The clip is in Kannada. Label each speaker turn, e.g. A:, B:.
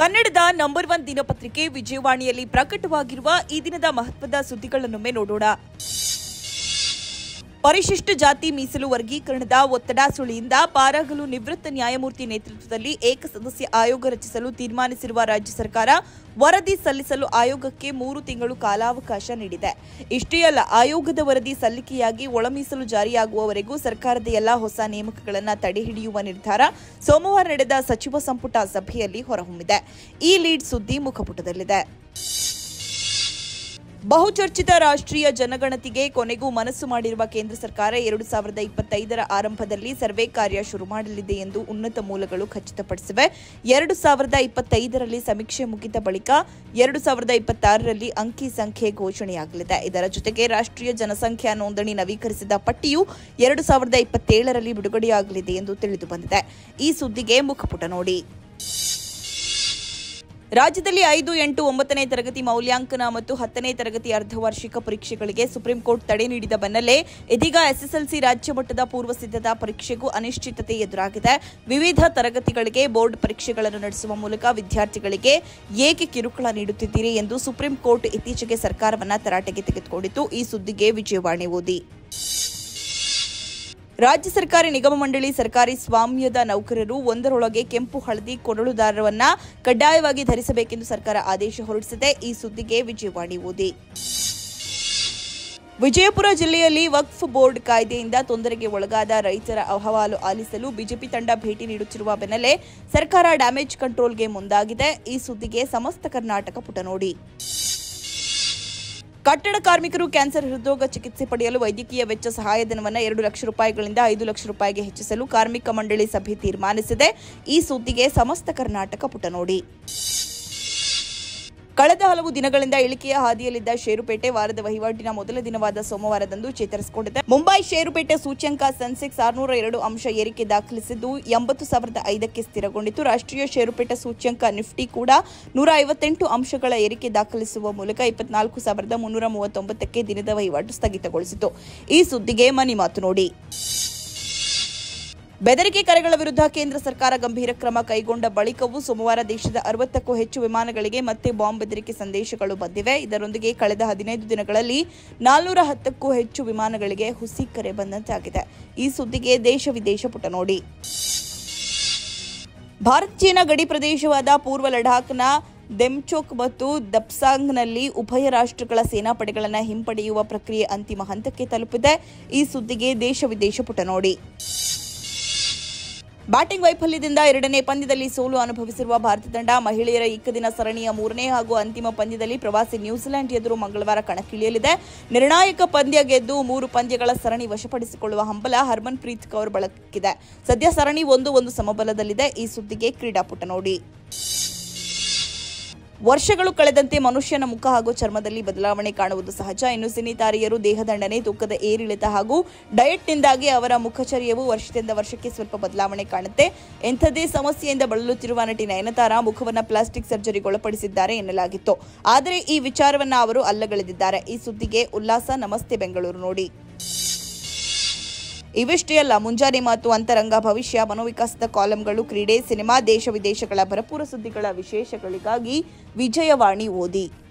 A: ಕನ್ನಡದ ನಂಬರ್ ಒನ್ ದಿನಪತ್ರಿಕೆ ವಿಜಯವಾಣಿಯಲ್ಲಿ ಪ್ರಕಟವಾಗಿರುವ ಈ ದಿನದ ಮಹತ್ವದ ಸುದ್ದಿಗಳನ್ನೊಮ್ಮೆ ನೋಡೋಣ ಪರಿಶಿಷ್ಟ ಜಾತಿ ಮೀಸಲು ವರ್ಗೀಕರಣದ ಒತ್ತಡ ಸುಳಿಯಿಂದ ಪಾರಾಗಲು ನಿವೃತ್ತ ನ್ಯಾಯಮೂರ್ತಿ ನೇತೃತ್ವದಲ್ಲಿ ಏಕಸದಸ್ಯ ಆಯೋಗ ರಚಿಸಲು ತೀರ್ಮಾನಿಸಿರುವ ರಾಜ್ಯ ಸರ್ಕಾರ ವರದಿ ಸಲ್ಲಿಸಲು ಆಯೋಗಕ್ಕೆ ಮೂರು ತಿಂಗಳು ಕಾಲಾವಕಾಶ ನೀಡಿದೆ ಇಷ್ಟೇ ಅಲ್ಲ ಆಯೋಗದ ವರದಿ ಸಲ್ಲಿಕೆಯಾಗಿ ಒಳ ಮೀಸಲು ಜಾರಿಯಾಗುವವರೆಗೂ ಸರ್ಕಾರದ ಎಲ್ಲಾ ಹೊಸ ನೇಮಕಗಳನ್ನು ತಡೆಹಿಡಿಯುವ ನಿರ್ಧಾರ ಸೋಮವಾರ ನಡೆದ ಸಚಿವ ಸಂಪುಟ ಸಭೆಯಲ್ಲಿ ಹೊರಹೊಮ್ಮಿದೆ ಈ ಲೀಡ್ ಸುದ್ದಿ ಮುಖಪುಟದಲ್ಲಿದೆ ಬಹುಚರ್ಚಿತ ರಾಷ್ಟ್ರೀಯ ಜನಗಣತಿಗೆ ಕೊನೆಗೂ ಮನಸ್ಸು ಮಾಡಿರುವ ಕೇಂದ್ರ ಸರ್ಕಾರ ಎರಡು ಸಾವಿರದ ಇಪ್ಪತ್ತೈದರ ಆರಂಭದಲ್ಲಿ ಸರ್ವೆ ಕಾರ್ಯ ಶುರು ಮಾಡಲಿದೆ ಎಂದು ಉನ್ನತ ಮೂಲಗಳು ಖಚಿತಪಡಿಸಿವೆ ಎರಡು ಸಾವಿರದ ಇಪ್ಪತ್ತೈದರಲ್ಲಿ ಸಮೀಕ್ಷೆ ಮುಗಿದ ಬಳಿಕ ಎರಡು ಸಾವಿರದ ಇಪ್ಪತ್ತಾರರಲ್ಲಿ ಅಂಕಿ ಸಂಖ್ಯೆ ಘೋಷಣೆಯಾಗಲಿದೆ ಇದರ ಜೊತೆಗೆ ರಾಷ್ಟ್ರೀಯ ಜನಸಂಖ್ಯಾ ನೋಂದಣಿ ನವೀಕರಿಸಿದ ಪಟ್ಟಿಯು ಎರಡು ಸಾವಿರದ ಇಪ್ಪತ್ತೇಳರಲ್ಲಿ ಬಿಡುಗಡೆಯಾಗಲಿದೆ ಎಂದು ತಿಳಿದು ಬಂದಿದೆ ಈ ಸುದ್ದಿಗೆ ಮುಖಪುಟ ನೋಡಿ ರಾಜ್ಯದಲ್ಲಿ ಐದು ಎಂಟು ಒಂಬತ್ತನೇ ತರಗತಿ ಮೌಲ್ಯಾಂಕನ ಮತ್ತು ಹತ್ತನೇ ತರಗತಿ ಅರ್ಧವಾರ್ಷಿಕ ಪರೀಕ್ಷೆಗಳಿಗೆ ಸುಪ್ರೀಂ ಕೋರ್ಟ್ ತಡೆ ನೀಡಿದ ಬೆನ್ನಲ್ಲೇ ಇದೀಗ ಎಸ್ಎಸ್ಎಲ್ಸಿ ರಾಜ್ಯ ಮಟ್ಟದ ಪೂರ್ವ ಸಿದ್ಧತಾ ಪರೀಕ್ಷೆಗೂ ಅನಿಶ್ಚಿತತೆ ಎದುರಾಗಿದೆ ವಿವಿಧ ತರಗತಿಗಳಿಗೆ ಬೋರ್ಡ್ ಪರೀಕ್ಷೆಗಳನ್ನು ನಡೆಸುವ ಮೂಲಕ ವಿದ್ಯಾರ್ಥಿಗಳಿಗೆ ಏಕೆ ಕಿರುಕುಳ ನೀಡುತ್ತಿದ್ದೀರಿ ಎಂದು ಸುಪ್ರೀಂ ಕೋರ್ಟ್ ಇತ್ತೀಚೆಗೆ ಸರ್ಕಾರವನ್ನ ತರಾಟೆಗೆ ತೆಗೆದುಕೊಂಡಿತ್ತು ಈ ಸುದ್ದಿಗೆ ವಿಜಯವಾಣಿ ಓದಿ ರಾಜ್ಯ ಸರ್ಕಾರಿ ನಿಗಮ ಮಂಡಳಿ ಸರ್ಕಾರಿ ಸ್ವಾಮ್ಯದ ನೌಕರರು ಒಂದರೊಳಗೆ ಕೆಂಪು ಹಳದಿ ಕೊರಳುದಾರವನ್ನ ಕಡ್ಡಾಯವಾಗಿ ಧರಿಸಬೇಕೆಂದು ಸರ್ಕಾರ ಆದೇಶ ಹೊರಡಿಸಿದೆ ಈ ಸುದ್ದಿಗೆ ವಿಜಯವಾಣಿ ಓದಿ ವಿಜಯಪುರ ಜಿಲ್ಲೆಯಲ್ಲಿ ವಕ್ಫ್ ಬೋರ್ಡ್ ಕಾಯ್ದೆಯಿಂದ ತೊಂದರೆಗೆ ಒಳಗಾದ ರೈತರ ಅಹವಾಲು ಆಲಿಸಲು ಬಿಜೆಪಿ ತಂಡ ಭೇಟಿ ನೀಡುತ್ತಿರುವ ಬೆನ್ನಲ್ಲೇ ಸರ್ಕಾರ ಡ್ಯಾಮೇಜ್ ಕಂಟ್ರೋಲ್ಗೆ ಮುಂದಾಗಿದೆ ಈ ಸುದ್ದಿಗೆ ಸಮಸ್ತ ಕರ್ನಾಟಕ ಪುಟ ನೋಡಿ ಕಟ್ಟಡ ಕಾರ್ಮಿಕರು ಕ್ಯಾನ್ಸರ್ ಹೃದ್ರೋಗ ಚಿಕಿತ್ಸೆ ಪಡೆಯಲು ವೈದ್ಯಕೀಯ ವೆಚ್ಚ ಸಹಾಯಧನವನ್ನು ಎರಡು ಲಕ್ಷ ರೂಪಾಯಿಗಳಿಂದ ಐದು ಲಕ್ಷ ರೂಪಾಯಿಗೆ ಹೆಚ್ಚಿಸಲು ಕಾರ್ಮಿಕ ಮಂಡಳಿ ಸಭೆ ತೀರ್ಮಾನಿಸಿದೆ ಈ ಸುದ್ದಿಗೆ ಸಮಸ್ತ ಕರ್ನಾಟಕ ಪುಟ ನೋಡಿ ಕಳೆದ ಹಲವು ದಿನಗಳಿಂದ ಇಳಿಕೆಯ ಹಾದಿಯಲ್ಲಿದ್ದ ಷೇರುಪೇಟೆ ವಾರದ ವಹಿವಾಟಿನ ಮೊದಲ ದಿನವಾದ ಸೋಮವಾರದಂದು ಚೇತರಿಸಿಕೊಂಡಿದೆ ಮುಂಬೈ ಷೇರುಪೇಟೆ ಸೂಚ್ಯಂಕ ಸೆನ್ಸೆಕ್ಸ್ ಆರುನೂರ ಎರಡು ಅಂಶ ಏರಿಕೆ ದಾಖಲಿಸಿದ್ದು ಎಂಬತ್ತು ಸಾವಿರದ ಐದಕ್ಕೆ ಸ್ಥಿರಗೊಂಡಿತು ರಾಷ್ಟ್ರೀಯ ಷೇರುಪೇಟೆ ಸೂಚ್ಯಂಕ ನಿಫ್ಟಿ ಕೂಡ ನೂರ ಐವತ್ತೆಂಟು ಅಂಶಗಳ ಏರಿಕೆ ದಾಖಲಿಸುವ ಮೂಲಕ ಇಪ್ಪತ್ನಾಲ್ಕು ಸಾವಿರದ ಮುನ್ನೂರ ಮೂವತ್ತೊಂಬತ್ತಕ್ಕೆ ದಿನದ ವಹಿವಾಟು ಸ್ಥಗಿತಗೊಳಿಸಿತು ಈ ಸುದ್ದಿಗೆ ಮನಿ ಮಾತು ನೋಡಿ ಬೆದರಿಕೆ ಕರೆಗಳ ವಿರುದ್ಧ ಕೇಂದ್ರ ಸರ್ಕಾರ ಗಂಭೀರ ಕ್ರಮ ಕೈಗೊಂಡ ಬಳಿಕವೂ ಸೋಮವಾರ ದೇಶದ ಅರವತ್ತಕ್ಕೂ ಹೆಚ್ಚು ವಿಮಾನಗಳಿಗೆ ಮತ್ತೆ ಬಾಂಬ್ ಬೆದರಿಕೆ ಸಂದೇಶಗಳು ಬಂದಿವೆ ಇದರೊಂದಿಗೆ ಕಳೆದ ಹದಿನೈದು ದಿನಗಳಲ್ಲಿ ನಾಲ್ನೂರ ಹತ್ತಕ್ಕೂ ಹೆಚ್ಚು ವಿಮಾನಗಳಿಗೆ ಹುಸಿ ಕರೆ ಬಂದಂತಾಗಿದೆ ಈ ಸುದ್ದಿಗೆ ದೇಶ ವಿದೇಶ ಪುಟ ನೋಡಿ ಭಾರತ ಚೀನಾ ಗಡಿ ಪ್ರದೇಶವಾದ ಪೂರ್ವ ಲಡಾಖ್ನ ದೆಮ್ಚೋಕ್ ಮತ್ತು ದಪ್ಸಾಂಗ್ನಲ್ಲಿ ಉಭಯ ರಾಷ್ಟ್ರಗಳ ಸೇನಾಪಡೆಗಳನ್ನು ಹಿಂಪಡೆಯುವ ಪ್ರಕ್ರಿಯೆ ಅಂತಿಮ ಹಂತಕ್ಕೆ ತಲುಪಿದೆ ಈ ಸುದ್ದಿಗೆ ದೇಶ ವಿದೇಶ ಪುಟ ನೋಡಿ ಬ್ಯಾಟಿಂಗ್ ವೈಫಲ್ಯದಿಂದ ಎರಡನೇ ಪಂದ್ಯದಲ್ಲಿ ಸೋಲು ಅನುಭವಿಸಿರುವ ಭಾರತ ತಂಡ ಮಹಿಳೆಯರ ಏಕದಿನ ಸರಣಿಯ ಮೂರನೇ ಹಾಗೂ ಅಂತಿಮ ಪಂದ್ಯದಲ್ಲಿ ಪ್ರವಾಸಿ ನ್ಯೂಜಿಲೆಂಡ್ ಎದುರು ಮಂಗಳವಾರ ಕಣಕ್ಕಿಳಿಯಲಿದೆ ನಿರ್ಣಾಯಕ ಪಂದ್ಯ ಗೆದ್ದು ಮೂರು ಪಂದ್ಯಗಳ ಸರಣಿ ವಶಪಡಿಸಿಕೊಳ್ಳುವ ಹಂಬಲ ಹರ್ಮನ್ ಪ್ರೀತ್ ಕೌರ್ ಬಳಕಿದೆ ಸದ್ಯ ಸರಣಿ ಒಂದು ಒಂದು ಸಮಬಲದಲ್ಲಿದೆ ಈ ಸುದ್ದಿಗೆ ಕ್ರೀಡಾಪುಟ ನೋಡಿ ವರ್ಷಗಳು ಕಳೆದಂತೆ ಮನುಷ್ಯನ ಮುಖ ಹಾಗೂ ಚರ್ಮದಲ್ಲಿ ಬದಲಾವಣೆ ಕಾಣುವುದು ಸಹಜ ಇನ್ನು ಸಿನಿ ತಾರೆಯರು ದೇಹದಂಡನೆ ತೂಕದ ಏರಿಳಿತ ಹಾಗೂ ಡಯಟ್ನಿಂದಾಗಿ ಅವರ ಮುಖಚರ್ಯವು ವರ್ಷದಿಂದ ವರ್ಷಕ್ಕೆ ಸ್ವಲ್ಪ ಬದಲಾವಣೆ ಕಾಣುತ್ತೆ ಎಂಥದೇ ಸಮಸ್ಯೆಯಿಂದ ಬಳಲುತ್ತಿರುವ ನಟಿ ನಯನತಾರ ಮುಖವನ್ನ ಪ್ಲಾಸ್ಟಿಕ್ ಸರ್ಜರಿಗೊಳಪಡಿಸಿದ್ದಾರೆ ಎನ್ನಲಾಗಿತ್ತು ಆದರೆ ಈ ವಿಚಾರವನ್ನ ಅವರು ಅಲ್ಲಗಳೆದಿದ್ದಾರೆ ಈ ಸುದ್ದಿಗೆ ಉಲ್ಲಾಸ ನಮಸ್ತೆ ಬೆಂಗಳೂರು ನೋಡಿ ಇವಿಷ್ಟೇ ಅಲ್ಲ ಮುಂಜಾನೆ ಮಾತು ಅಂತರಂಗ ಭವಿಷ್ಯ ಮನೋವಿಕಾಸದ ಕಾಲಂಗಳು ಕ್ರೀಡೆ ಸಿನಿಮಾ ದೇಶ ವಿದೇಶಗಳ ಭರಪೂರ ಸುದ್ದಿಗಳ ವಿಶೇಷಗಳಿಗಾಗಿ ವಿಜಯವಾಣಿ ಓದಿ